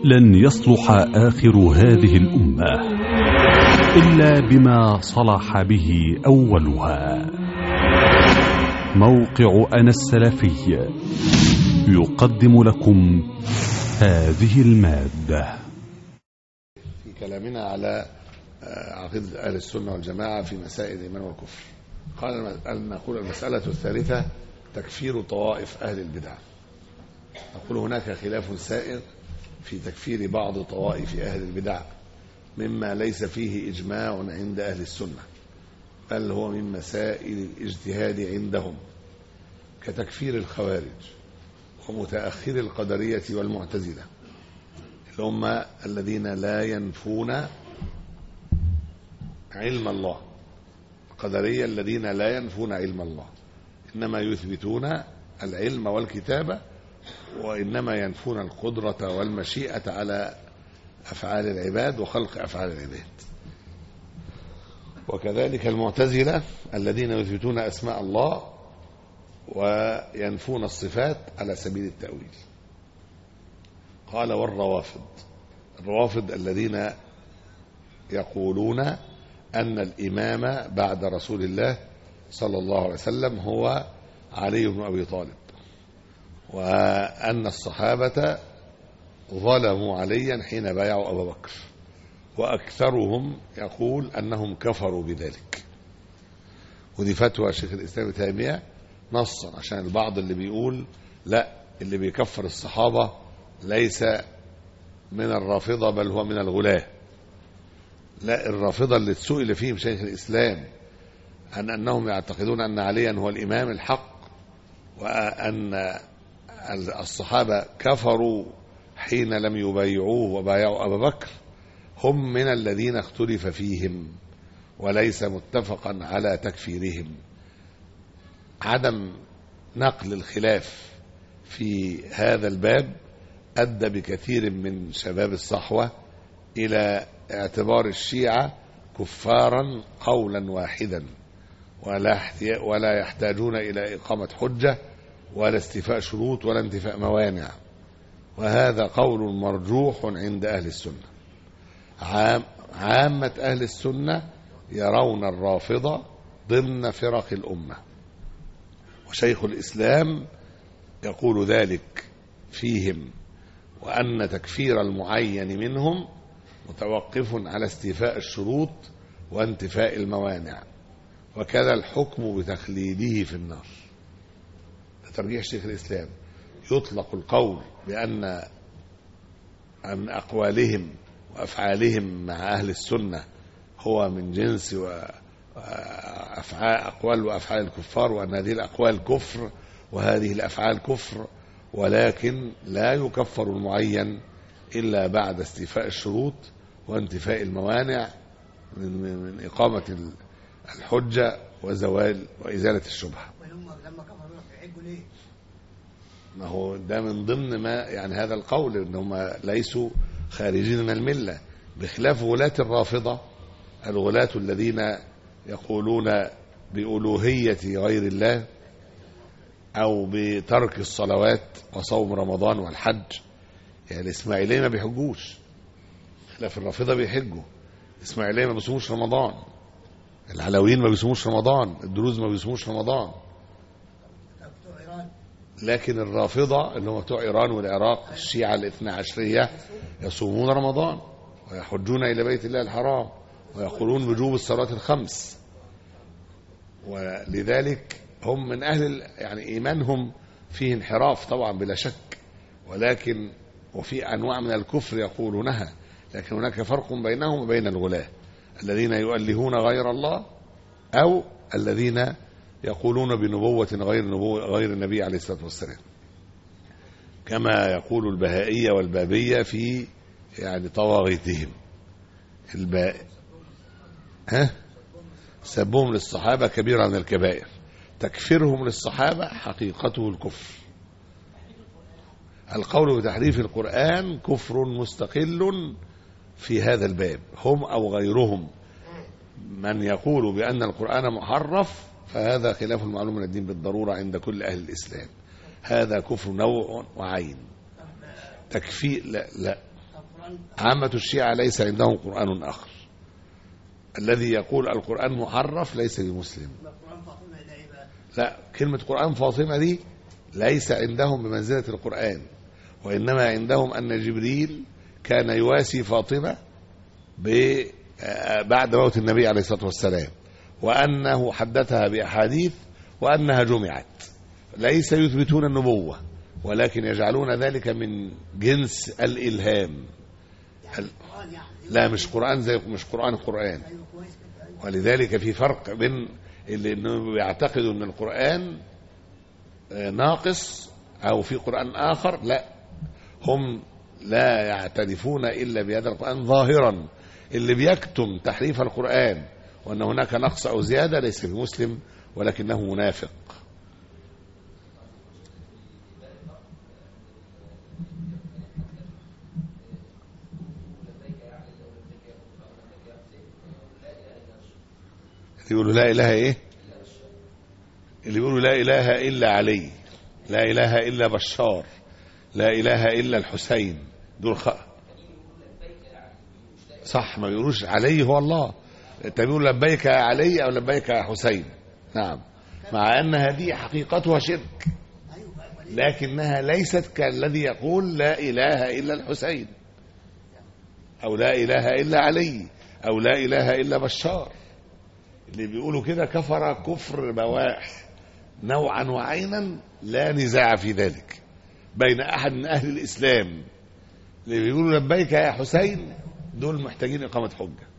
لن يصلح آخر هذه الأمة إلا بما صلح به أولها موقع أنا السلفي يقدم لكم هذه المادة في كلامنا على عقيدة أهل السنة والجماعة في مسائل الإيمان والكفر قال أن نقول المسألة الثالثة تكفير طوائف أهل البدع نقول هناك خلاف سائر في تكفير بعض طوائف أهل البدع مما ليس فيه إجماع عند أهل السنة بل هو من مسائل الاجتهاد عندهم كتكفير الخوارج ومتأخر القدرية والمعتزلة اللي هم الذين لا ينفون علم الله القدرية الذين لا ينفون علم الله إنما يثبتون العلم والكتابة وإنما ينفون القدرة والمشيئة على أفعال العباد وخلق أفعال العباد وكذلك المعتزلة الذين يثبتون أسماء الله وينفون الصفات على سبيل التأويل قال والروافض الروافض الذين يقولون أن الإمام بعد رسول الله صلى الله عليه وسلم هو علي بن أبي طالب وأن الصحابة ظلموا عليا حين بايعوا أبا بكر وأكثرهم يقول أنهم كفروا بذلك ودي فتوى شيخ الإسلام تيمية نصا عشان البعض اللي بيقول لا اللي بيكفر الصحابة ليس من الرافضة بل هو من الغلاة لا الرافضة اللي سئل فيهم شيخ الإسلام عن أنهم يعتقدون أن عليا هو الإمام الحق وأن الصحابة كفروا حين لم يبايعوه وبايعوا أبا بكر هم من الذين اختلف فيهم وليس متفقا على تكفيرهم عدم نقل الخلاف في هذا الباب أدى بكثير من شباب الصحوة إلى اعتبار الشيعة كفارا قولا واحدا ولا ولا يحتاجون إلى إقامة حجة ولا استيفاء شروط ولا انتفاء موانع وهذا قول مرجوح عند أهل السنة عام عامة أهل السنة يرون الرافضة ضمن فرق الأمة وشيخ الإسلام يقول ذلك فيهم وأن تكفير المعين منهم متوقف على استيفاء الشروط وانتفاء الموانع وكذا الحكم بتخليده في النار ترجيح شيخ الإسلام يطلق القول بأن أن أقوالهم وأفعالهم مع أهل السنة هو من جنس وأفعال أقوال وأفعال الكفار وأن هذه الأقوال كفر وهذه الأفعال كفر ولكن لا يكفر المعين إلا بعد استيفاء الشروط وانتفاء الموانع من, من إقامة الحجة وزوال وإزالة الشبهة لما كفروا يحجوا ليه؟ ما هو ده من ضمن ما يعني هذا القول ان هم ليسوا خارجين من المله بخلاف غلاة الرافضه الغلاة الذين يقولون بألوهية غير الله أو بترك الصلوات وصوم رمضان والحج يعني الإسماعيلية ما بيحجوش خلاف الرافضة بيحجوا الإسماعيلية ما بيصوموش رمضان العلويين ما بيصوموش رمضان الدروز ما بيصوموش رمضان بتوع ايران لكن الرافضة اللي هم بتوع إيران والعراق الشيعة الاثنى عشرية يصومون رمضان ويحجون إلى بيت الله الحرام ويقولون بوجوب الصلاة الخمس ولذلك هم من أهل ال- يعني إيمانهم فيه انحراف طبعا بلا شك ولكن وفي أنواع من الكفر يقولونها لكن هناك فرق بينهم وبين الغلاة الذين يؤلهون غير الله أو الذين يقولون بنبوة غير نبوة غير النبي عليه الصلاة والسلام كما يقول البهائية والبابية في يعني طواغيتهم الباء ها سبهم للصحابة كبيرة من الكبائر تكفيرهم للصحابة حقيقته الكفر القول بتحريف القرآن كفر مستقل في هذا الباب هم أو غيرهم من يقول بأن القرآن محرف فهذا خلاف المعلوم من الدين بالضرورة عند كل أهل الإسلام هذا كفر نوع وعين تكفير لا لا طب القرآن عامة الشيعة ليس عندهم قرآن آخر الذي يقول القرآن محرف ليس بمسلم القرآن فاطمة ده إيه بقى؟ لا كلمة قرآن فاطمة دي ليس عندهم بمنزلة القرآن وإنما عندهم أن جبريل كان يواسي فاطمة ب- آه، بعد موت النبي عليه الصلاة والسلام وأنه حدثها بأحاديث وأنها جمعت ليس يثبتون النبوة ولكن يجعلون ذلك من جنس الإلهام ال- القرآن يعني لا مش قرآن زي مش قرآن قرآن أيوه كويس كده أيوه ولذلك في فرق بين اللي انهم بيعتقدوا ان القران آه، ناقص او في قران اخر لا هم لا يعترفون الا بهذا القران ظاهرا اللي بيكتم تحريف القران وان هناك نقص او زياده ليس بمسلم ولكنه منافق اللي يقولوا لا اله ايه اللي بيقولوا لا اله الا علي لا اله الا بشار لا اله الا الحسين دول خ... صح ما بيقولوش علي هو الله انت بيقول لبيك يا علي او لبيك يا حسين نعم مع ان هذه حقيقتها شرك أيوه بقى وليه؟ لكنها ليست كالذي يقول لا اله الا الحسين او لا اله الا علي او لا اله الا بشار اللي بيقولوا كده كفر كفر بواح نوعا وعينا لا نزاع في ذلك بين احد من اهل الاسلام اللي بيقولوا لبيك يا حسين دول محتاجين اقامه حجه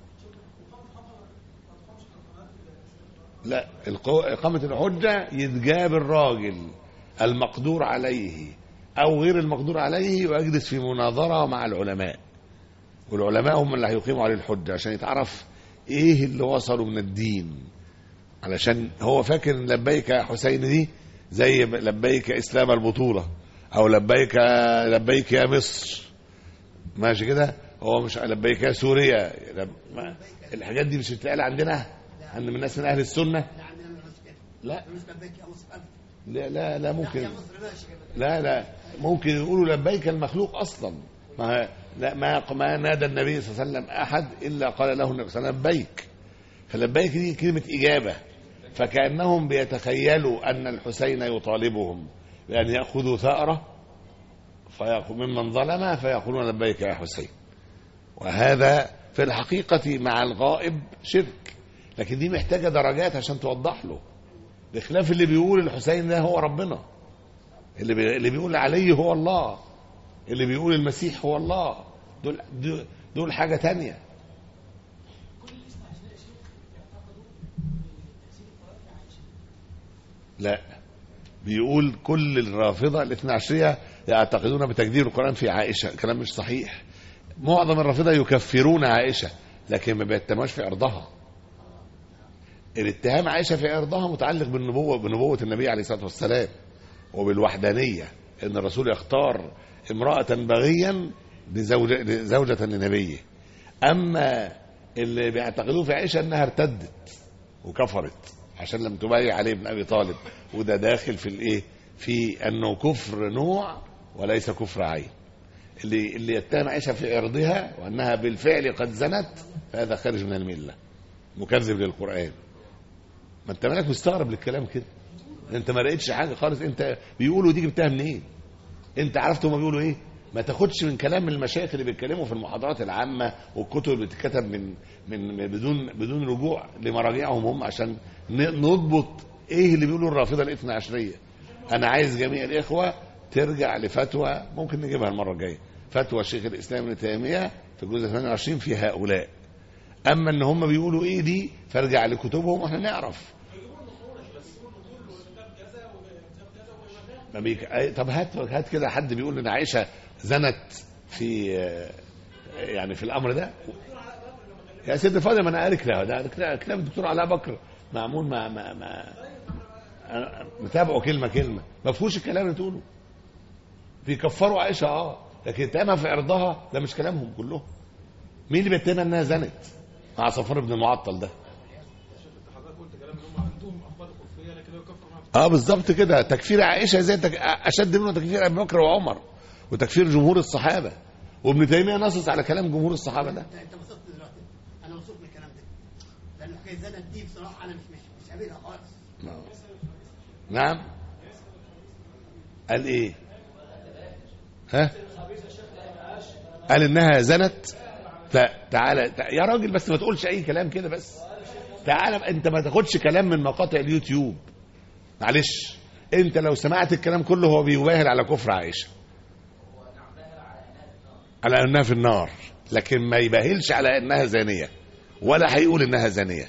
لا القو- إقامة الحجة يتجاب الراجل المقدور عليه أو غير المقدور عليه ويجلس في مناظرة مع العلماء والعلماء هم اللي هيقيموا عليه الحجة عشان يتعرف إيه اللي وصلوا من الدين علشان هو فاكر إن لبيك يا حسين دي زي لبيك إسلام البطولة أو لبيك لبيك يا مصر ماشي كده هو مش لبيك يا سوريا لب... ما... الحاجات دي مش بتتقال عندنا عند من الناس من أهل السنة لا عندنا من الناس كده لا الناس لبيك يا مصر ألف لا لا, لا ممكن يا مصر ماشي كده لا لا ممكن يقولوا لبيك المخلوق اصلا ما لا ما ما نادى النبي صلى الله عليه وسلم احد الا قال له النبي صلى الله عليه وسلم لبيك فلبيك دي كلمه اجابه فكانهم بيتخيلوا ان الحسين يطالبهم بان ياخذوا ثاره فيقول ممن ظلم فيقولون لبيك يا حسين وهذا في الحقيقه مع الغائب شرك لكن دي محتاجه درجات عشان توضح له بخلاف اللي بيقول الحسين ده هو ربنا اللي بي... اللي بيقول علي هو الله اللي بيقول المسيح هو الله دول دول, دول حاجه تانية لا بيقول كل الرافضه الاثنى عشريه يعتقدون بتجدير القران في عائشه كلام مش صحيح معظم الرافضه يكفرون عائشه لكن ما بيتهموش في ارضها الاتهام عائشه في ارضها متعلق بالنبوه بنبوه النبي عليه الصلاه والسلام وبالوحدانيه ان الرسول يختار امراه بغيا لزوجه زوجه لنبيه اما اللي بيعتقدوه في عائشه انها ارتدت وكفرت عشان لم تبايع علي بن ابي طالب وده داخل في الايه في انه كفر نوع وليس كفر عين اللي اللي يتهم عائشه في عرضها وانها بالفعل قد زنت فهذا خارج من المله مكذب للقران ما انت مالك مستغرب للكلام كده انت ما لقيتش حاجه خالص انت بيقولوا دي جبتها منين انت عرفت هما بيقولوا ايه ما تاخدش من كلام المشايخ اللي بيتكلموا في المحاضرات العامه والكتب اللي بتتكتب من من من- بدون بدون رجوع لمراجعهم هم عشان ن- نضبط ايه اللي بيقولوا الرافضه الاثنى عشريه انا عايز جميع الاخوه ترجع لفتوى ممكن نجيبها المره الجايه فتوى شيخ الاسلام ابن تيميه في الجزء 28 في هؤلاء اما ان هم بيقولوا ايه دي فارجع لكتبهم واحنا نعرف ما بيك... أي- طب هات هات كده حد بيقول ان عائشه زنت في آه، يعني في الامر ده يا سيد فاضل ما انا قاري كده ده كده- كتاب الدكتور علاء بكر معمول مع ما ما أنا متابعه كلمه كلمه ما فيهوش الكلام اللي تقوله بيكفروا عائشه اه لكن اتهمها في عرضها ده مش كلامهم كلهم مين اللي بيتهمها انها زنت مع صفوان بن المعطل ده حضرتك قلت كلام ان هم عندهم اخبار كفريه لكن هو يكفر معاهم اه بالظبط كده تكفير عائشه زي تك... اشد منه تكفير ابي بكر وعمر وتكفير جمهور الصحابه وابن تيميه نصص على كلام جمهور الصحابه ده انت انت وصلت دلوقتي انا وصلت من الكلام ده لان حكايه زنت دي بصراحه انا مش مش مش قابلها خالص نعم قال ايه ها قال انها زنت لا تعالى تع- يا راجل بس ما تقولش اي كلام كده بس تعالى بقى، انت ما تاخدش كلام من مقاطع اليوتيوب معلش انت لو سمعت الكلام كله هو بيباهر على كفر عائشه على انها في النار لكن ما يباهلش على انها زانيه ولا هيقول انها زانيه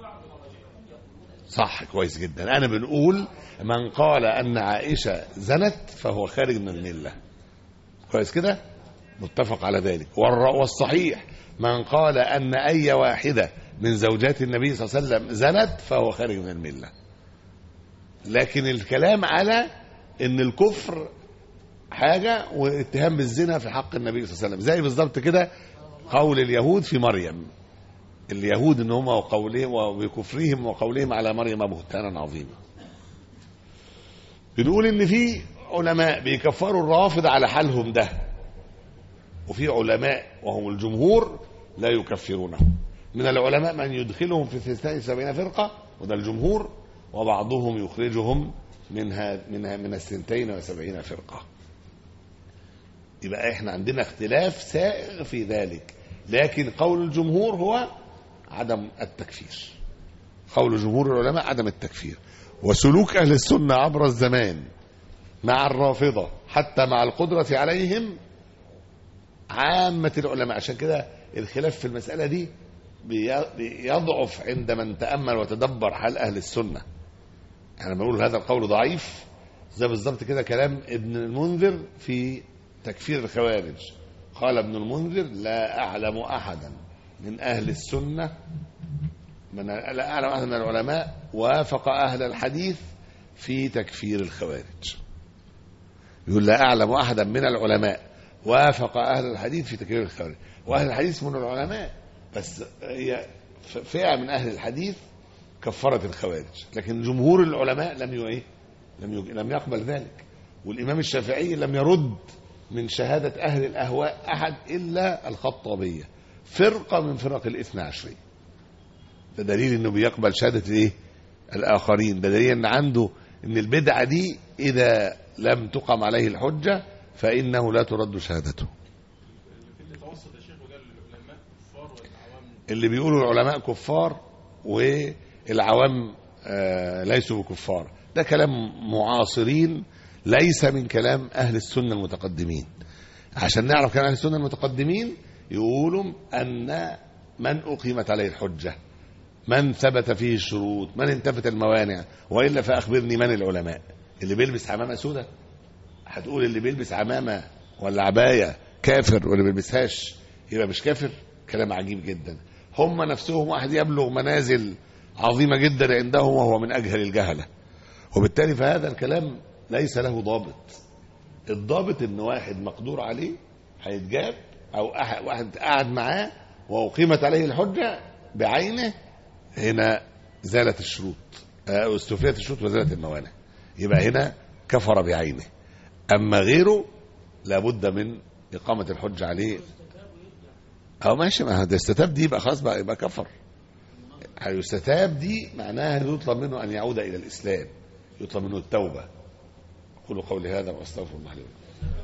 صح كويس جدا انا بنقول من قال ان عائشه زنت فهو خارج من المله كويس كده متفق على ذلك والر- والصحيح من قال ان اي واحده من زوجات النبي صلى الله عليه وسلم زنت فهو خارج من المله لكن الكلام على ان الكفر حاجه واتهام بالزنا في حق النبي صلى الله عليه وسلم زي بالظبط كده قول اليهود في مريم اليهود ان هم وقولهم وبكفرهم وقولهم على مريم بهتانا عظيما بنقول ان في علماء بيكفروا الرافض على حالهم ده وفي علماء وهم الجمهور لا يكفرونهم من العلماء من يدخلهم في 72 فرقة وده الجمهور وبعضهم يخرجهم منها منها من السنتين وسبعين فرقة يبقى احنا عندنا اختلاف سائغ في ذلك لكن قول الجمهور هو عدم التكفير قول جمهور العلماء عدم التكفير وسلوك أهل السنة عبر الزمان مع الرافضة حتى مع القدرة عليهم عامة العلماء عشان كده الخلاف في المسألة دي بي- بيضعف عند من تأمل وتدبر حال أهل السنة يعني بنقول هذا القول ضعيف زي بالظبط كده كلام ابن المنذر في تكفير الخوارج قال ابن المنذر لا أعلم أحدا من أهل السنة من لا أعلم أحدا من العلماء وافق أهل الحديث في تكفير الخوارج يقول لا أعلم أحدا من العلماء وافق أهل الحديث في تكفير الخوارج وأهل الحديث من العلماء بس هي ف- فئة من أهل الحديث كفرت الخوارج لكن جمهور العلماء لم ي- إيه؟ لم ي- لم يقبل ذلك والإمام الشافعي لم يرد من شهادة أهل الأهواء أحد إلا الخطابية فرقة من فرق الاثنى عشرية ده دليل انه بيقبل شهادة ايه الاخرين ده دليل ان عنده ان البدعة دي اذا لم تقم عليه الحجة فانه لا ترد شهادته اللي توسط يا شيخ وقال العلماء كفار والعوام اللي بيقولوا العلماء كفار والعوام آه، ليسوا بكفار ده كلام معاصرين ليس من كلام اهل السنة المتقدمين عشان نعرف كلام اهل السنة المتقدمين يقولوا ان من اقيمت عليه الحجة من ثبت فيه الشروط من انتفت الموانع والا فاخبرني من العلماء اللي بيلبس عمامه سودة هتقول اللي بيلبس عمامه ولا عبايه كافر واللي بيلبسهاش يبقى مش كافر كلام عجيب جدا هم نفسهم واحد يبلغ منازل عظيمه جدا عندهم وهو من اجهل الجهله وبالتالي فهذا الكلام ليس له ضابط الضابط ان واحد مقدور عليه هيتجاب او أح- واحد قاعد معاه واقيمت عليه الحجه بعينه هنا زالت الشروط آه، استوفيت الشروط وزالت الموانع يبقى هنا كفر بعينه اما غيره لابد من اقامه الحجه عليه او ماشي ما ده استتاب دي يبقى خلاص بقى يبقى كفر هيستتاب دي معناها انه يطلب منه ان يعود الى الاسلام يطلب منه التوبه اقول قولي هذا واستغفر الله لي ولكم